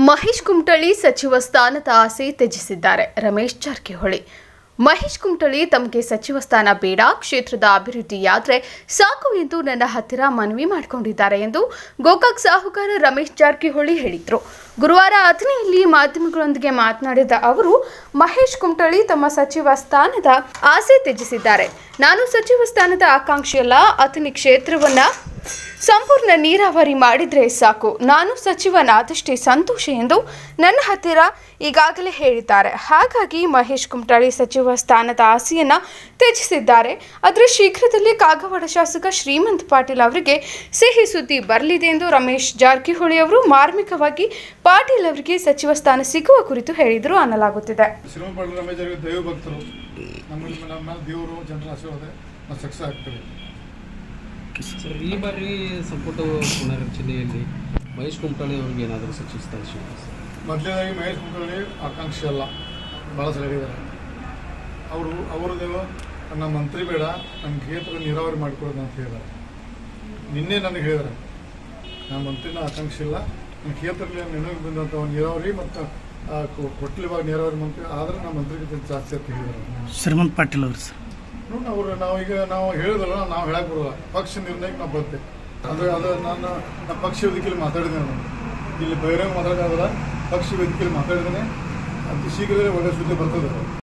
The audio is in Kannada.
ಮಹೇಶ್ ಕುಮಟಳ್ಳಿ ಸಚಿವ ಸ್ಥಾನದ ಆಸೆ ತ್ಯಜಿಸಿದ್ದಾರೆ ರಮೇಶ್ ಜಾರಕಿಹೊಳಿ ಮಹೇಶ್ ಕುಮಟಳ್ಳಿ ತಮಗೆ ಸಚಿವ ಸ್ಥಾನ ಬೇಡ ಕ್ಷೇತ್ರದ ಅಭಿವೃದ್ಧಿಯಾದ್ರೆ ಸಾಕು ಎಂದು ನನ್ನ ಹತ್ತಿರ ಮನವಿ ಮಾಡಿಕೊಂಡಿದ್ದಾರೆ ಎಂದು ಗೋಕಾಕ್ ಸಾಹುಕಾರ ರಮೇಶ್ ಜಾರಕಿಹೊಳಿ ಹೇಳಿದರು ಗುರುವಾರ ಅಥಣಿಯಲ್ಲಿ ಮಾಧ್ಯಮಗಳೊಂದಿಗೆ ಮಾತನಾಡಿದ ಅವರು ಮಹೇಶ್ ಕುಮಟಳ್ಳಿ ತಮ್ಮ ಸಚಿವ ಸ್ಥಾನದ ಆಸೆ ತ್ಯಜಿಸಿದ್ದಾರೆ ನಾನು ಸಚಿವ ಸ್ಥಾನದ ಆಕಾಂಕ್ಷಿಯಲ್ಲ ಅಥಣಿ ಕ್ಷೇತ್ರವನ್ನ ಸಂಪೂರ್ಣ ನೀರಾವರಿ ಮಾಡಿದ್ರೆ ಸಾಕು ನಾನು ಸಚಿವನಾದಷ್ಟೇ ಸಂತೋಷ ಎಂದು ನನ್ನ ಹತ್ತಿರ ಈಗಾಗಲೇ ಹೇಳಿದ್ದಾರೆ ಹಾಗಾಗಿ ಮಹೇಶ್ ಕುಮಟಳ್ಳಿ ಸಚಿವ ಸ್ಥಾನದ ಆಸೆಯನ್ನ ತ್ಯಜಿಸಿದ್ದಾರೆ ಆದರೆ ಶೀಘ್ರದಲ್ಲೇ ಕಾಗವಾಡ ಶಾಸಕ ಶ್ರೀಮಂತ್ ಪಾಟೀಲ್ ಅವರಿಗೆ ಸಿಹಿ ಸುದ್ದಿ ಬರಲಿದೆ ಎಂದು ರಮೇಶ್ ಜಾರಕಿಹೊಳಿ ಅವರು ಮಾರ್ಮಿಕವಾಗಿ ಪಾಟೀಲ್ ಅವರಿಗೆ ಸಚಿವ ಸ್ಥಾನ ಸಿಗುವ ಕುರಿತು ಹೇಳಿದರು ಅನ್ನಲಾಗುತ್ತಿದೆ ಶ್ರೀಮಂತ ಪಾಟೀಲ್ ರಮೇಶ್ ಅವರಿಗೆ ದೈವ ಭಕ್ತರು ನಮ್ಮಲ್ಲಿ ನಮ್ಮ ಮೇಲೆ ದೇವರು ಜನರ ಆಶೀರ್ವಾದ ನಾವು ಸಕ್ಸಸ್ ಆಗ್ತೇವೆ ಸರ್ ಈ ಬಾರಿ ಸಂಪುಟ ಪುನರ್ರಚನೆಯಲ್ಲಿ ಮಹೇಶ್ ಕುಮಟಳ್ಳಿ ಅವ್ರಿಗೆ ಏನಾದರೂ ಸಚಿವ ಸ್ಥಾನ ಸಿಗುತ್ತೆ ಸರ್ ಮೊದಲನೇದಾಗಿ ಮಹೇಶ್ ಕುಮಟಳ್ಳಿ ಆಕಾಂಕ್ಷಿ ಅಲ್ಲ ಭಾಳ ಸಲ ಹೇಳಿದ್ದಾರೆ ಅವರು ಅವರದೇವ ನನ್ನ ಮಂತ್ರಿ ಬೇಡ ನನ್ನ ಕ್ಷೇತ್ರ ನೀರಾವರಿ ಮಾಡಿಕೊಡೋದು ಅಂತ ಹೇಳಿದ್ದಾರೆ ನಿನ್ನೆ ನನಗೆ ಹೇಳಿದ್ದಾರೆ ನಾನು ಮಂತ್ರಿನ ಆಕಾಂಕ್ಷಿ ಇಲ್ಲ ನನ್ನ ಕ್ಷೇತ್ರದಲ್ಲಿ ನೆನಪಿಗೆ ಬಂದಂಥ ಒಂದು ನೀರಾವರಿ ಮತ್ತು ಕೊಟ್ಲಿವಾಗ ನೀರಾವರಿ ಮಂತ್ರಿ ಆದರೆ ನಮ್ಮ ಮಂತ್ರಿಗಿಂತ ಜಾಸ್ತಿ ಅಂತ ಹೇಳಿದ್ದಾರೆ ಶ್ರೀಮಂತ್ ಪಾಟೀಲ್ ಅವರು ಸರ್ ನೋಡಿ ಅವರು ನಾವು ಈಗ ನಾವು ಹೇಳಿದಲ್ಲ ನಾವು ಹೇಳಕ್ ಬರೋಲ್ಲ ಪಕ್ಷ ನಿರ್ಣಯಕ್ಕೆ ನಾವು ಬರ್ತೇವೆ ಅಂದ್ರೆ ಅದು ನಾನು ನಮ್ಮ ಪಕ್ಷ ವೇದಿಕೆಯಲ್ಲಿ ಮಾತಾಡಿದ್ದೇನೆ ನಾನು ಇಲ್ಲಿ ಬಹಿರಂಗ ಮಾತಾಡೋದಾಗಲ್ಲ ಪಕ್ಷ ವೇದಿಕೆಯಲ್ಲಿ ಮಾತಾಡಿದ್ದೇನೆ ಅತಿ ಶೀಘ್ರದಲ್ಲೇ ಒಳ್ಳೆ ಸುದ್ದಿ ಬರ್ತದೆ